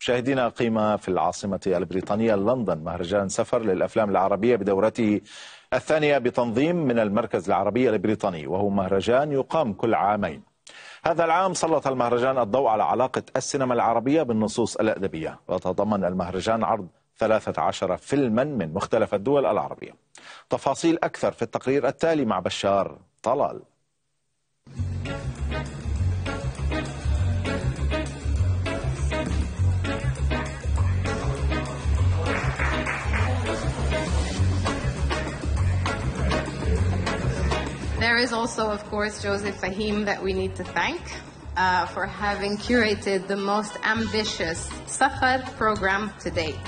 مشاهدينا قيمة في العاصمة البريطانية لندن مهرجان سفر للأفلام العربية بدورته الثانية بتنظيم من المركز العربي البريطاني وهو مهرجان يقام كل عامين هذا العام سلط المهرجان الضوء على علاقة السينما العربية بالنصوص الأدبية وتضمن المهرجان عرض 13 فيلما من مختلف الدول العربية تفاصيل أكثر في التقرير التالي مع بشار طلال There is also, of course, Joseph Fahim that we need to thank uh, for having curated the most ambitious Safar program to date.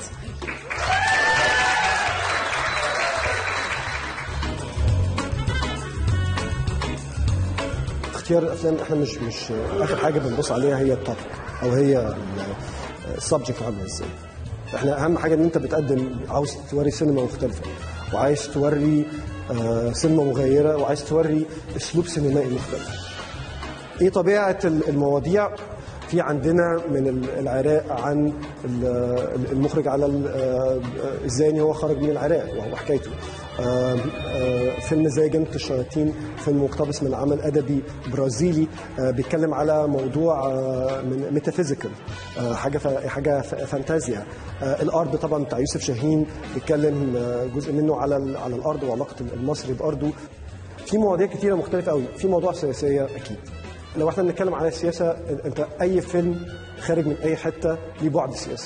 اختيار الافلام احنا مش مش اخر حاجه بنبص عليها هي التوبيك او هي السبجكت عامله ازاي احنا اهم حاجه ان انت بتقدم عاوز توري سينما مختلفه وعايز توري آه، سينما مغيره وعايز توري اسلوب سينمائي مختلف ايه طبيعه المواضيع في عندنا من العراق عن المخرج على ازاي ان هو خرج من العراق وحكايته آه، آه، فيلم زي جنة الشياطين فيلم مقتبس من عمل ادبي برازيلي آه، بيتكلم على موضوع من ميتافيزيكال حاجه حاجه فانتازيا الارض طبعا بتاع يوسف شاهين بيتكلم جزء منه على على الارض وعلاقه المصري بارضه في مواضيع كتيره مختلفه قوي في موضوع سياسيه اكيد لو احنا بنتكلم على السياسه انت اي فيلم خارج من اي حته ليه بعد سياسي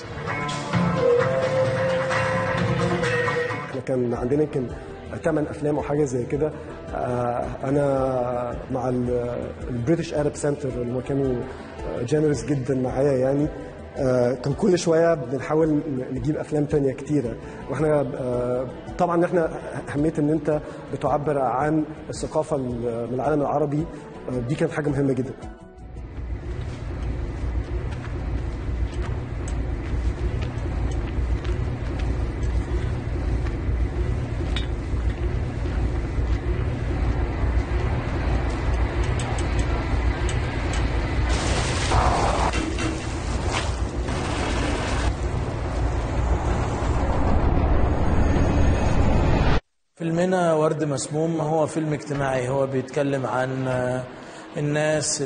احنا كان عندنا يمكن ثمان افلام او حاجه زي كده آه، انا مع البريتش ارب سنتر اللي كانوا جينيرس جدا معايا يعني آه، كان كل شويه بنحاول نجيب افلام تانية كتيره واحنا آه، طبعا احنا اهميه ان انت بتعبر عن الثقافه من العالم العربي دي كانت حاجه مهمه جدا فيلمنا ورد مسموم هو فيلم اجتماعي هو بيتكلم عن الناس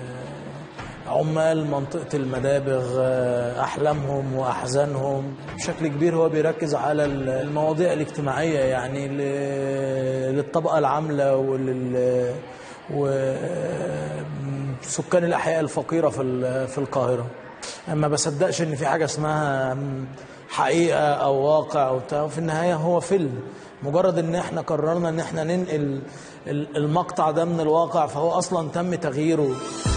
عمال منطقة المدابغ أحلامهم وأحزانهم بشكل كبير هو بيركز على المواضيع الاجتماعية يعني للطبقة العاملة ولل وسكان الأحياء الفقيرة في في القاهرة ما بصدقش إن في حاجة اسمها حقيقة أو واقع أو بتاع في النهاية هو فيلم مجرد ان احنا قررنا ان احنا ننقل المقطع ده من الواقع فهو اصلا تم تغييره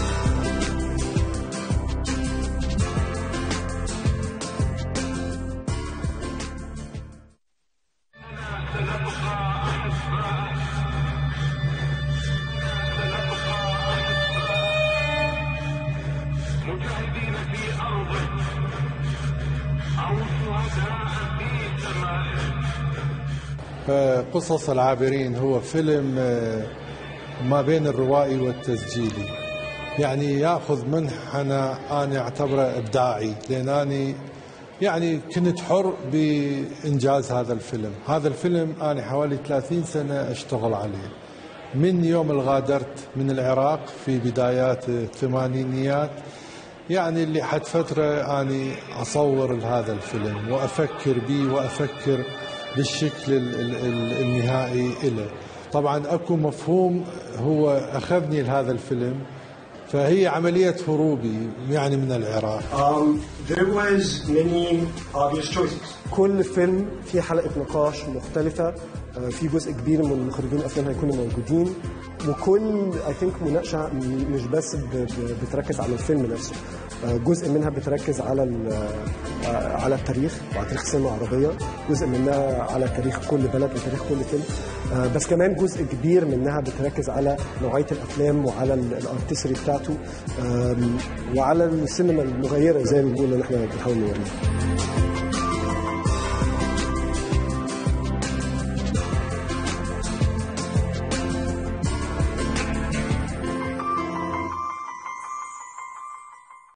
مجاهدين في أرضه أو شهداء في سمائه قصص العابرين هو فيلم ما بين الروائي والتسجيلي يعني ياخذ منحنى انا اعتبره ابداعي لان اني يعني كنت حر بانجاز هذا الفيلم، هذا الفيلم انا حوالي 30 سنه اشتغل عليه. من يوم الغادرت من العراق في بدايات الثمانينيات يعني اللي حد فتره اني اصور هذا الفيلم وافكر به وافكر بالشكل النهائي له طبعا اكو مفهوم هو اخذني لهذا الفيلم فهي عملية هروبي يعني من العراق. Um, there was many obvious choices. كل فيلم فيه حلقة نقاش مختلفة في جزء كبير من مخرجين الافلام هيكونوا موجودين وكل اي ثينك مناقشه مش بس بتركز على الفيلم نفسه جزء منها بتركز على على التاريخ وعلى تاريخ السينما العربيه جزء منها على تاريخ كل بلد وتاريخ كل فيلم بس كمان جزء كبير منها بتركز على نوعيه الافلام وعلى الارتستري بتاعته وعلى السينما المغيره زي ما بنقول اللي احنا بنحاول نوريها